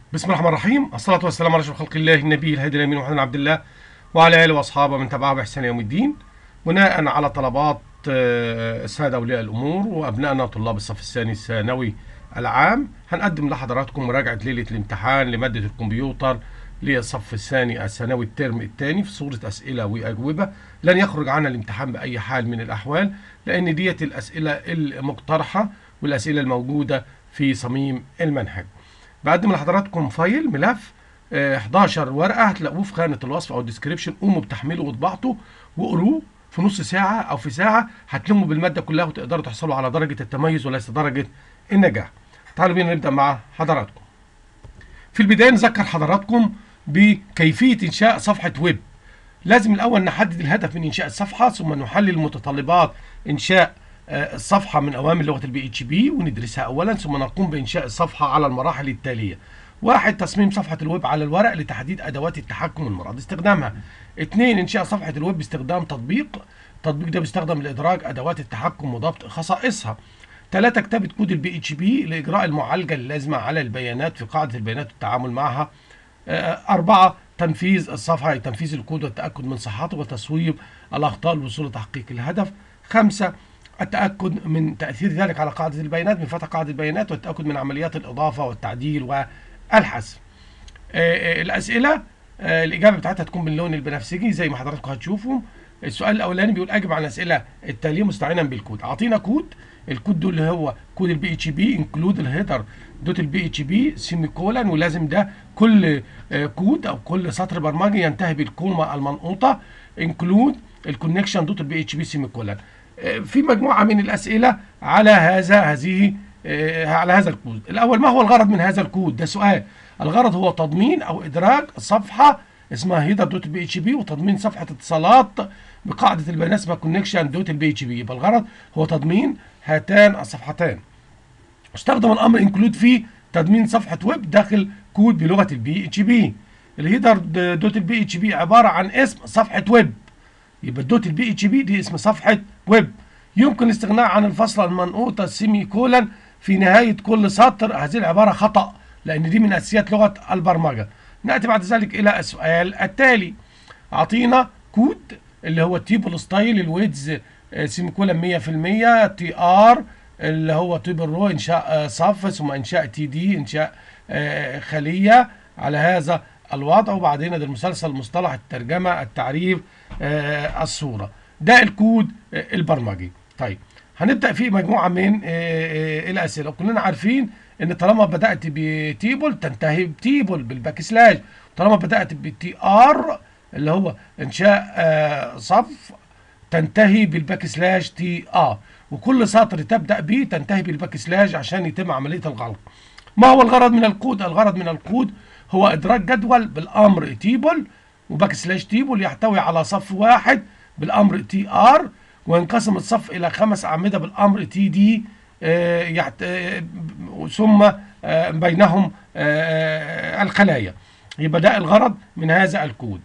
بسم الله الرحمن الرحيم الصلاة والسلام على أشرف خلق الله النبي الهادي الأمين محمد بن عبد الله وعلى آله وأصحابه من تبعه بإحسان يوم الدين بناء على طلبات آه، السادة أولياء الأمور وأبنائنا طلاب الصف الثاني الثانوي العام هنقدم لحضراتكم مراجعة ليلة الامتحان لمادة الكمبيوتر للصف الثاني الثانوي الترم الثاني في صورة أسئلة وأجوبة لن يخرج عنها الامتحان بأي حال من الأحوال لأن ديت الأسئلة المقترحة والأسئلة الموجودة في صميم المنهج بقدم لحضراتكم فايل ملف آه، 11 ورقه هتلاقوه في خانه الوصف او الديسكريبشن قوموا بتحميله وطباعته وقروه في نص ساعه او في ساعه هتلموا بالماده كلها وتقدروا تحصلوا على درجه التميز وليس درجه النجاح. تعالوا بينا نبدا مع حضراتكم. في البدايه نذكر حضراتكم بكيفيه انشاء صفحه ويب. لازم الاول نحدد الهدف من انشاء الصفحه ثم نحلل متطلبات انشاء آه، الصفحه من اوامر لغه البي اتش بي وندرسها اولا ثم نقوم بانشاء الصفحه على المراحل التاليه. واحد تصميم صفحة الويب على الورق لتحديد أدوات التحكم المراد استخدامها. اثنين إنشاء صفحة الويب باستخدام تطبيق. التطبيق ده بيستخدم لإدراج أدوات التحكم وضبط خصائصها. ثلاثة كتابة كود البي اتش بي لإجراء المعالجة اللازمة على البيانات في قاعدة البيانات والتعامل معها. آه، أربعة تنفيذ الصفحة أي تنفيذ الكود والتأكد من صحته وتصويب الأخطاء للوصول لتحقيق الهدف. خمسة التأكد من تأثير ذلك على قاعدة البيانات من فتح قاعدة البيانات والتأكد من عمليات الإضافة والتعديل والحذف. آه، آه، الأسئلة آه، الإجابة بتاعتها تكون باللون البنفسجي زي ما حضراتكم هتشوفوا. السؤال الأولاني بيقول أجب على الأسئلة التالية مستعينا بالكود. أعطينا كود الكود ده اللي هو كود البي اتش بي انكلود الهيدر دوت البي اتش بي سيمي كولن ولازم ده كل آه، كود او كل سطر برمجي ينتهي بالكومه المنقوطه انكلود الكونكشن دوت البي اتش بي سيمي كولن آه، في مجموعه من الاسئله على هذا هذه آه، على هذا الكود الاول ما هو الغرض من هذا الكود ده سؤال الغرض هو تضمين او ادراج صفحه اسمها هيدر دوت بي اتش بي وتضمين صفحه اتصالات بقاعده البيانات اسمها كونكشن دوت البي اتش بي يبقى الغرض هو تضمين هاتان الصفحتان استخدم الامر انكلود في تضمين صفحه ويب داخل كود بلغه البي اتش بي الهيدر دوت البي اتش بي عباره عن اسم صفحه ويب يبقى الدوت البي اتش بي دي اسم صفحه ويب يمكن الاستغناء عن الفصلة المنقوطة السيمي كولن في نهاية كل سطر هذه العبارة خطأ لأن دي من أساسيات لغة البرمجة نأتي بعد ذلك إلى السؤال التالي أعطينا كود اللي هو تيبل ستايل الويدز آه، سيمي كولن 100% تي ار اللي هو تيبل رو إنشاء آه، صف ثم إنشاء تي دي إنشاء آه، خلية على هذا الوضع وبعدين ده المسلسل مصطلح الترجمة التعريف آه، الصورة ده الكود آه، البرمجي طيب هنبدأ في مجموعة من آه، آه، الأسئلة كلنا عارفين إن طالما بدأت بتيبل تنتهي بتيبل بالباك سلاش طالما بدأت بتي ار اللي هو إنشاء آه، صف تنتهي بالباك سلاش تي ار وكل سطر تبدأ به تنتهي بالباك سلاش عشان يتم عملية الغلق ما هو الغرض من الكود؟ الغرض من الكود هو إدراك جدول بالأمر تيبل وباك سلاش تيبل يحتوي على صف واحد بالأمر تي ار وينقسم الصف إلى خمس أعمدة بالأمر تي دي آه، يحت... آه، ثم آه، بينهم آه، الخلايا يبقى ده الغرض من هذا الكود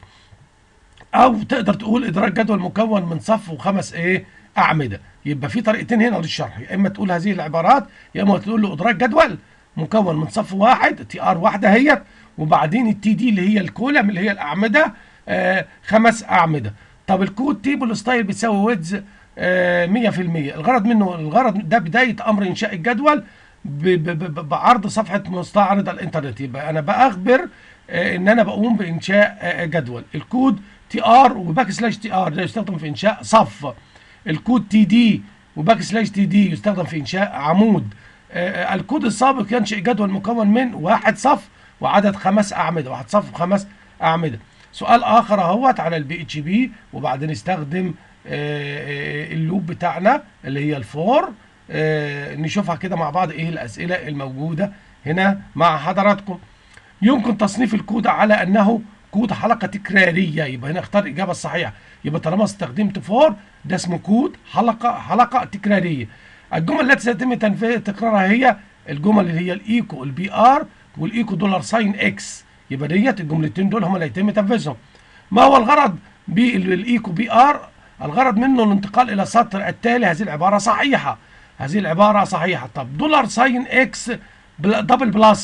او تقدر تقول ادراك جدول مكون من صف وخمس ايه اعمده يبقى في طريقتين هنا للشرح يا اما تقول هذه العبارات يا اما تقول له ادراك جدول مكون من صف واحد تي ار واحده هي وبعدين التي دي اللي هي الكولم اللي هي الاعمده آه خمس اعمده طب الكود تيبل ستايل بتساوي ويدز آه 100% الغرض منه الغرض ده بدايه امر انشاء الجدول ب- ب- ب- بعرض صفحه مستعرض الانترنت يبقى انا باخبر آه، ان انا بقوم بانشاء آه، جدول الكود تي ار وباك سلاش تي ار ده يستخدم في انشاء صف الكود تي دي وباك سلاش تي دي يستخدم في انشاء عمود آه، الكود السابق ينشئ جدول مكون من واحد صف وعدد خمس اعمده واحد صف وخمس اعمده سؤال اخر اهوت على البي اتش بي وبعدين استخدم آه، آه، اللوب بتاعنا اللي هي الفور آه، نشوفها كده مع بعض ايه الاسئله الموجوده هنا مع حضراتكم يمكن تصنيف الكود على انه كود حلقه تكراريه يبقى هنا اختار الاجابه الصحيحه يبقى طالما استخدمت فور ده اسمه كود حلقه حلقه تكراريه الجمل التي سيتم تنفيذ تكرارها هي الجمل اللي هي الايكو البي ار والايكو دولار ساين اكس يبقى ديت الجملتين دول هم اللي يتم تنفيذهم ما هو الغرض بالايكو بي ار الغرض منه الانتقال الى السطر التالي هذه العباره صحيحه هذه العباره صحيحه طب دولار ساين اكس بل- دبل بلس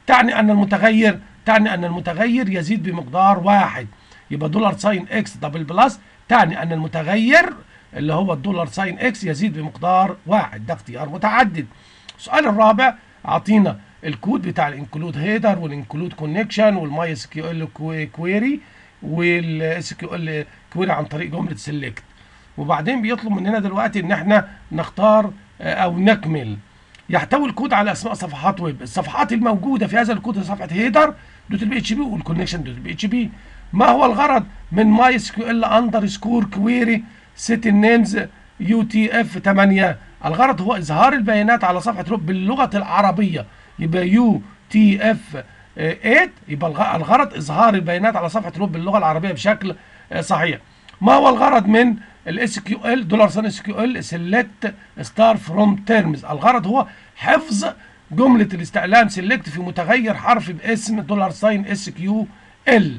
تعني ان المتغير تعني ان المتغير يزيد بمقدار واحد يبقى دولار ساين اكس دبل بلس تعني ان المتغير اللي هو الدولار ساين اكس يزيد بمقدار واحد ده اختيار متعدد السؤال الرابع اعطينا الكود بتاع الانكلود هيدر والانكلود كونكشن والماي اس كيو ال كويري والاس كيو ال كويري عن طريق جمله سيلكت وبعدين بيطلب مننا دلوقتي ان احنا نختار او نكمل يحتوي الكود على اسماء صفحات ويب الصفحات الموجوده في هذا الكود هي صفحه هيدر دوت البي اتش بي والكونكشن دوت البي اتش بي ما هو الغرض من ماي اس كيو ال اندر سكور كويري سيت النيمز يو تي اف 8 الغرض هو اظهار البيانات على صفحه روب باللغه العربيه يبقى يو تي اف 8 يبقى الغرض اظهار البيانات على صفحه روب باللغه العربيه بشكل صحيح ما هو الغرض من الاس كيو ال دولار سان اس كيو ال سيلكت ستار فروم تيرمز الغرض هو حفظ جمله الاستعلام سيلكت في متغير حرف باسم دولار ساين اس كيو ال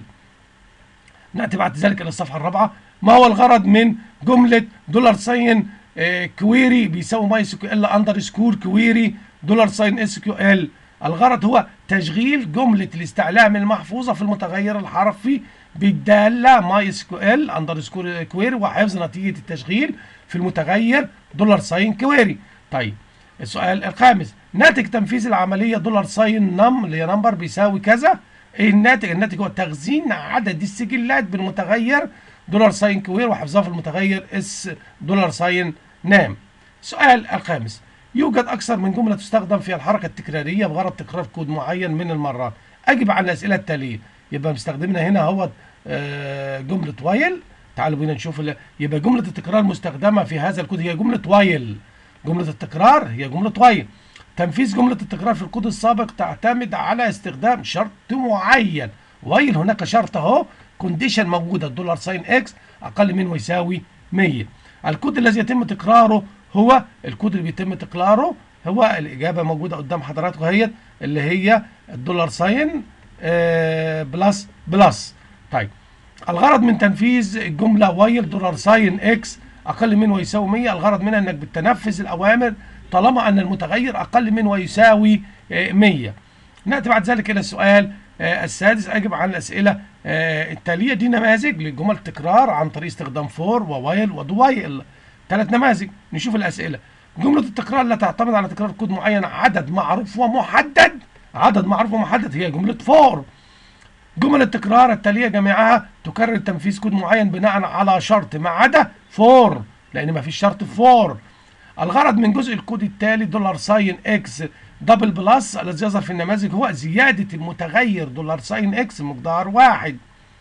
ناتي بعد ذلك الى الصفحه الرابعه ما هو الغرض من جمله دولار ساين كويري بيساوي ماي اس كيو ال اندر سكور كويري دولار ساين اس كيو ال الغرض هو تشغيل جمله الاستعلام المحفوظه في المتغير الحرفي بالداله ماي اس كيو ال اندر سكور كويري وحفظ نتيجه التشغيل في المتغير دولار ساين كويري طيب السؤال الخامس ناتج تنفيذ العمليه دولار ساين نم اللي هي نمبر بيساوي كذا ايه الناتج الناتج هو تخزين عدد السجلات بالمتغير دولار ساين كوير وحفظها في المتغير اس دولار ساين نام السؤال الخامس يوجد اكثر من جمله تستخدم في الحركه التكراريه بغرض تكرار كود معين من المرات اجب على الاسئله التاليه يبقى مستخدمنا هنا هو آه جمله وايل تعالوا بينا نشوف يبقى جمله التكرار مستخدمه في هذا الكود هي جمله وايل جمله التكرار هي جمله وايل تنفيذ جمله التكرار في الكود السابق تعتمد على استخدام شرط معين وايل هناك شرط اهو كونديشن موجوده الدولار ساين اكس اقل من ويساوي 100 الكود الذي يتم تكراره هو الكود اللي بيتم تكراره هو الاجابه موجوده قدام حضراتكم اهي اللي هي الدولار ساين آه بلس بلس طيب الغرض من تنفيذ الجمله وايل دولار ساين اكس اقل من ويساوي 100 الغرض منها انك بتنفذ الاوامر طالما ان المتغير اقل من ويساوي 100 ناتي بعد ذلك الى السؤال السادس اجب عن الاسئله التاليه دي نماذج لجمل تكرار عن طريق استخدام فور ووايل ودوايل ثلاث نماذج نشوف الاسئله جمله التكرار لا تعتمد على تكرار كود معين عدد معروف ومحدد عدد معروف ومحدد هي جمله فور جمل التكرار التاليه جميعها تكرر تنفيذ كود معين بناء على شرط ما عدا فور لان ما فيش شرط فور الغرض من جزء الكود التالي دولار ساين اكس دبل بلس الذي يظهر في النماذج هو زيادة المتغير دولار ساين اكس مقدار واحد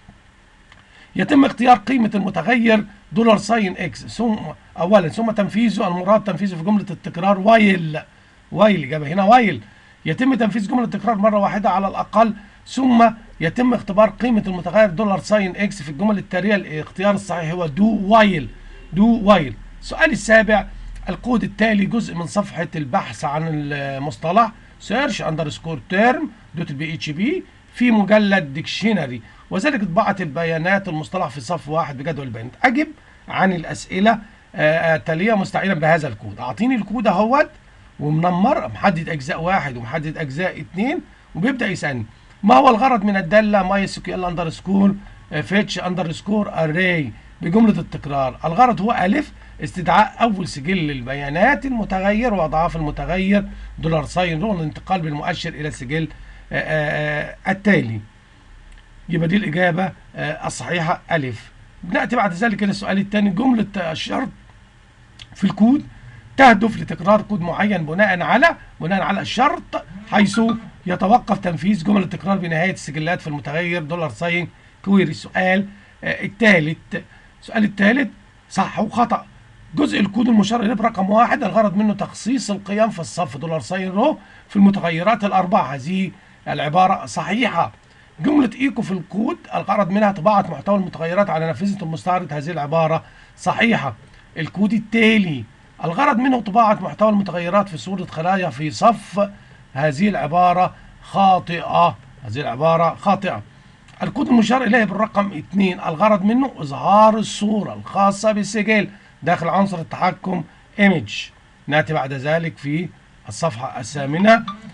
يتم اختيار قيمة المتغير دولار ساين اكس ثم اولا ثم تنفيذه المراد تنفيذه في جملة التكرار وايل وايل اجابة هنا وايل يتم تنفيذ جملة التكرار مرة واحدة على الاقل ثم يتم اختبار قيمة المتغير دولار ساين اكس في الجمل التالية الاختيار الصحيح هو دو وايل دو وايل السؤال السابع الكود التالي جزء من صفحة البحث عن المصطلح سيرش اندرسكور تيرم دوت البي اتش بي في مجلد ديكشنري وذلك طباعة البيانات المصطلح في صف واحد بجدول البيانات أجب عن الأسئلة التالية مستعينا بهذا الكود أعطيني الكود أهوت ومنمر محدد أجزاء واحد ومحدد أجزاء اثنين وبيبدأ يسألني ما هو الغرض من الدالة ماي اس كيو ال اندرسكور فيتش اندرسكور اري بجملة التكرار الغرض هو ألف استدعاء أول سجل البيانات المتغير وأضعاف المتغير دولار ساين رول الانتقال بالمؤشر إلى السجل آآ آآ التالي يبقى دي الإجابة الصحيحة ألف بنأتي بعد ذلك إلى السؤال الثاني جملة الشرط في الكود تهدف لتكرار كود معين بناء على بناء على الشرط حيث يتوقف تنفيذ جمل التكرار بنهاية السجلات في المتغير دولار ساين كويري السؤال الثالث السؤال الثالث صح وخطأ جزء الكود المشار اليه برقم واحد الغرض منه تخصيص القيم في الصف دولار ساين رو في المتغيرات الاربعه هذه العباره صحيحه جمله ايكو في الكود الغرض منها طباعه محتوى المتغيرات على نافذه المستعرض هذه العباره صحيحه الكود التالي الغرض منه طباعه محتوى المتغيرات في صوره خلايا في صف هذه العباره خاطئه هذه العباره خاطئه الكود المشار اليه بالرقم 2 الغرض منه اظهار الصوره الخاصه بالسجل داخل عنصر التحكم ايمج ناتي بعد ذلك في الصفحة الثامنة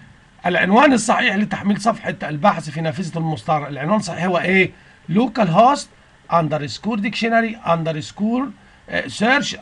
العنوان الصحيح لتحميل صفحة البحث في نافذة المستعمر العنوان الصحيح هو ايه local host underscore dictionary underscore search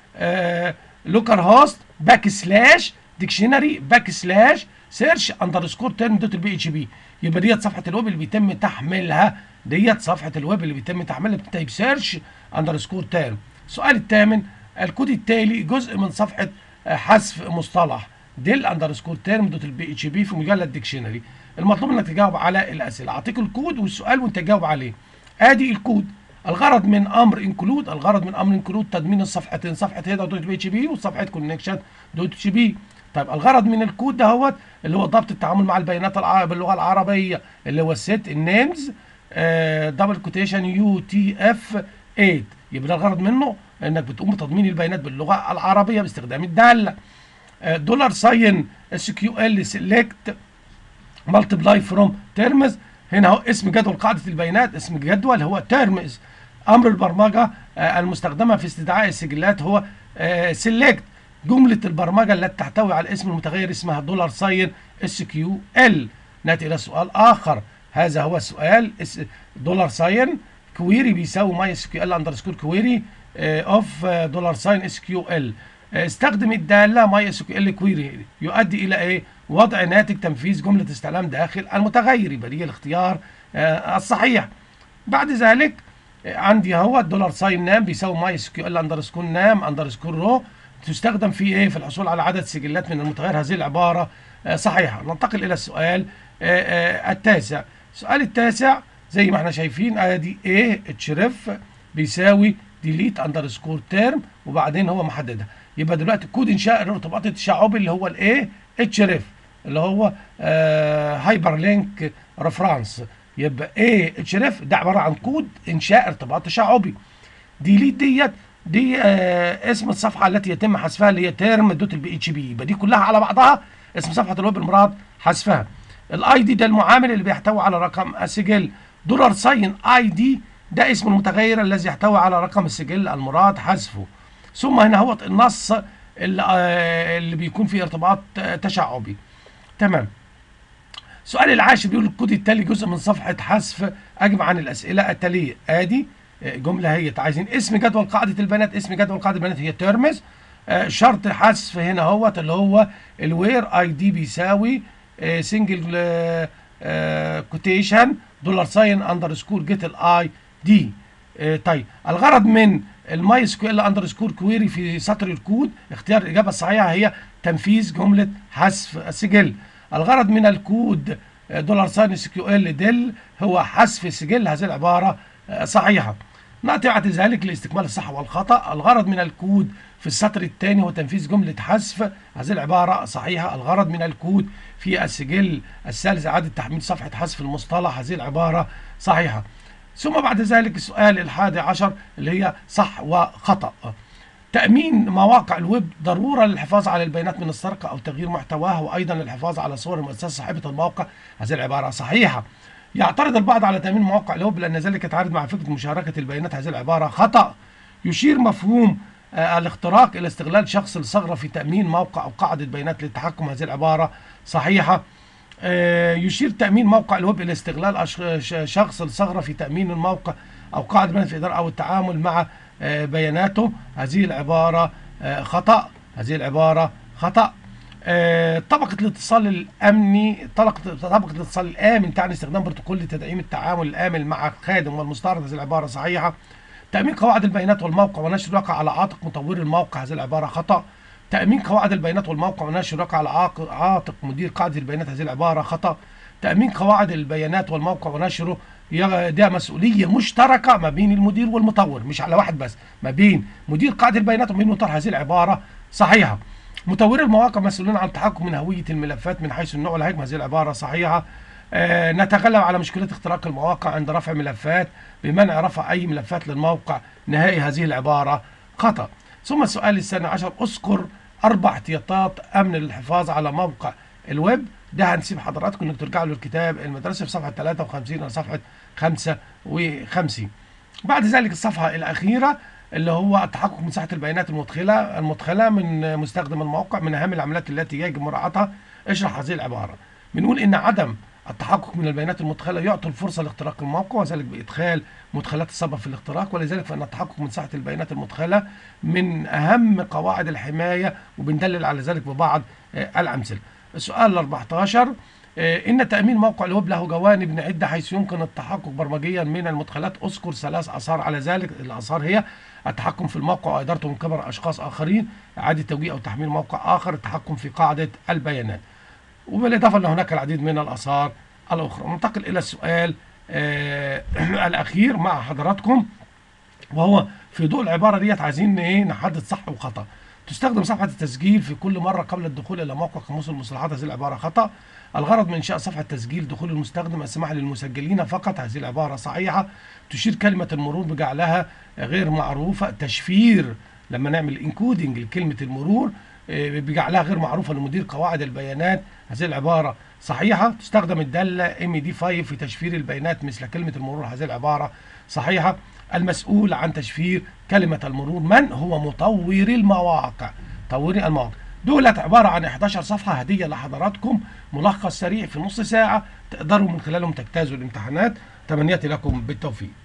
local host باك سلاش ديكشنري باك سلاش سيرش اندرسكور تيرم دوت البي اتش بي يبقى ديت صفحه الويب اللي بيتم تحميلها ديت صفحه الويب اللي بيتم تحميلها بتكتب سيرش اندرسكور تيرم السؤال الثامن الكود التالي جزء من صفحه حذف مصطلح ديل اندرسكور تيرم دوت البي اتش بي في مجلد ديكشنري المطلوب انك تجاوب على الاسئله اعطيك الكود والسؤال وانت تجاوب عليه ادي الكود الغرض من امر انكلود الغرض من امر انكلود تضمين الصفحتين صفحه هيدر دوت بي اتش بي وصفحه كونكشن دوت اتش بي طيب الغرض من الكود دهوت اللي هو ضبط التعامل مع البيانات الع... باللغه العربيه اللي هو الست النيمز دبل كوتيشن يو تي اف 8 يبقى ده الغرض منه انك بتقوم بتضمين البيانات باللغه العربيه باستخدام الداله دولار ساين اس كيو ال سيلكت مالتبلاي فروم تيرمز هنا هو اسم جدول قاعده البيانات اسم الجدول هو تيرمز امر البرمجه آه المستخدمه في استدعاء السجلات هو سيلكت جمله البرمجه التي تحتوي على الاسم المتغير اسمها دولار ساين اس كيو ال ناتي الى سؤال اخر هذا هو السؤال دولار ساين كويري بيساوي ماي اس كيو ال اندرسكور كويري اوف دولار ساين اس كيو ال استخدم الداله ماي اس كيو ال كويري يؤدي الى ايه وضع ناتج تنفيذ جمله استعلام داخل المتغير يبقى دي الاختيار آه الصحيح بعد ذلك عندي اهو الدولار ساين نام بيساوي ماي اس كيو ال اندرسكور نام اندرسكور رو تستخدم في ايه في الحصول على عدد سجلات من المتغير هذه العباره آه صحيحه ننتقل الى السؤال آه آه التاسع السؤال التاسع زي ما احنا شايفين ادي ايه اتشرف بيساوي ديليت اندرسكور تيرم وبعدين هو محددها يبقى دلوقتي كود انشاء الارتباط التشعبي اللي هو الايه اتشرف اللي هو هايبر لينك ريفرنس يبقى ايه اتشرف ده عباره عن كود انشاء ارتباط تشعبي ديليت ديت دي آه اسم الصفحه التي يتم حذفها اللي هي تيرم دوت البي اتش بي يبقى دي كلها على بعضها اسم صفحه الويب المراد حذفها الاي دي ده المعامل اللي بيحتوي على رقم السجل دولار ساين اي دي ده اسم المتغير الذي يحتوي على رقم السجل المراد حذفه ثم هنا هو النص اللي, آه اللي بيكون فيه ارتباط تشعبي تمام السؤال العاشر بيقول الكود التالي جزء من صفحه حذف اجمع عن الاسئله التاليه ادي جمله هي عايزين اسم جدول قاعده البيانات اسم جدول قاعده البيانات هي تيرمز آه شرط حذف هنا هو اللي هو الوير اي دي بيساوي آه سنجل آه كوتيشن دولار ساين اندرسكور جيت الاي دي طيب الغرض من الماي اس كيو ال اندرسكور كويري في سطر الكود اختيار الاجابه الصحيحه هي تنفيذ جمله حذف السجل الغرض من الكود دولار ساين اس كيو ال ديل هو حذف سجل هذه العباره صحيحه نأتي بعد ذلك لاستكمال الصح والخطأ الغرض من الكود في السطر الثاني هو تنفيذ جملة حذف هذه العبارة صحيحة الغرض من الكود في السجل الثالث إعادة تحميل صفحة حذف المصطلح هذه العبارة صحيحة ثم بعد ذلك السؤال الحادي عشر اللي هي صح وخطأ تأمين مواقع الويب ضرورة للحفاظ على البيانات من السرقة أو تغيير محتواها وأيضا للحفاظ على صور المؤسسة صاحبة الموقع هذه العبارة صحيحة يعترض البعض على تأمين مواقع الويب لأن ذلك يتعارض مع فكرة مشاركة البيانات هذه العبارة خطأ يشير مفهوم آه الاختراق إلى استغلال شخص الثغرة في تأمين موقع أو قاعدة بيانات للتحكم هذه العبارة صحيحة آه يشير تأمين موقع الويب إلى استغلال شخص الثغرة في تأمين الموقع أو قاعدة بيانات في إدارة أو التعامل مع آه بياناته هذه العبارة خطأ هذه العبارة خطأ آه، طبقة الاتصال الأمني طبقة طبقة الاتصال الآمن تعني استخدام بروتوكول لتدعيم التعامل الآمن مع الخادم والمستعرض هذه العبارة صحيحة تأمين قواعد البيانات والموقع ونشر الواقع على عاتق مطور الموقع هذه العبارة خطأ تأمين قواعد البيانات والموقع ونشر الواقع على عاتق مدير قاعدة البيانات هذه العبارة خطأ تأمين قواعد البيانات والموقع ونشره ده مسؤولية مشتركة ما بين المدير والمطور مش على واحد بس ما بين مدير قاعدة البيانات وبين المطور هذه العبارة صحيحة مطوري المواقع مسؤولين عن التحكم من هوية الملفات من حيث النوع والحجم هذه العبارة صحيحة آه نتغلب على مشكلة اختراق المواقع عند رفع ملفات بمنع رفع أي ملفات للموقع نهائي هذه العبارة خطأ ثم السؤال الثاني عشر اذكر أربع احتياطات أمن للحفاظ على موقع الويب ده هنسيب حضراتكم انك ترجعوا للكتاب المدرسة في صفحة 53 إلى صفحة 55 بعد ذلك الصفحة الأخيرة اللي هو التحقق من صحة البيانات المدخلة المدخلة من مستخدم الموقع من أهم العمليات التي يجب مراعاتها اشرح هذه العبارة بنقول ان عدم التحقق من البيانات المدخله يعطي الفرصه لاختراق الموقع وذلك بادخال مدخلات السبب في الاختراق ولذلك فان التحقق من صحه البيانات المدخله من اهم قواعد الحمايه وبندلل على ذلك ببعض آه، الامثله. السؤال ال 14 آه، ان تامين موقع الويب له جوانب عده حيث يمكن التحقق برمجيا من المدخلات اذكر ثلاث اثار على ذلك الاثار هي التحكم في الموقع وادارته من قبل اشخاص اخرين اعاده توجيه او تحميل موقع اخر التحكم في قاعده البيانات وبالاضافه ان هناك العديد من الاثار الاخرى ننتقل الى السؤال آه الاخير مع حضراتكم وهو في ضوء العباره ديت عايزين ايه نحدد صح وخطا تستخدم صفحه التسجيل في كل مره قبل الدخول الى موقع قاموس المصطلحات هذه العباره خطا الغرض من انشاء صفحه تسجيل دخول المستخدم السماح للمسجلين فقط هذه العباره صحيحه تشير كلمه المرور بجعلها غير معروفه تشفير لما نعمل انكودنج لكلمه المرور آه، بجعلها غير معروفه لمدير قواعد البيانات هذه العباره صحيحه تستخدم الداله ام دي 5 في تشفير البيانات مثل كلمه المرور هذه العباره صحيحه المسؤول عن تشفير كلمه المرور من هو مطور المواقع مطوري المواقع دولت عبارة عن 11 صفحة هدية لحضراتكم ملخص سريع في نص ساعة تقدروا من خلالهم تجتازوا الامتحانات تمنياتي لكم بالتوفيق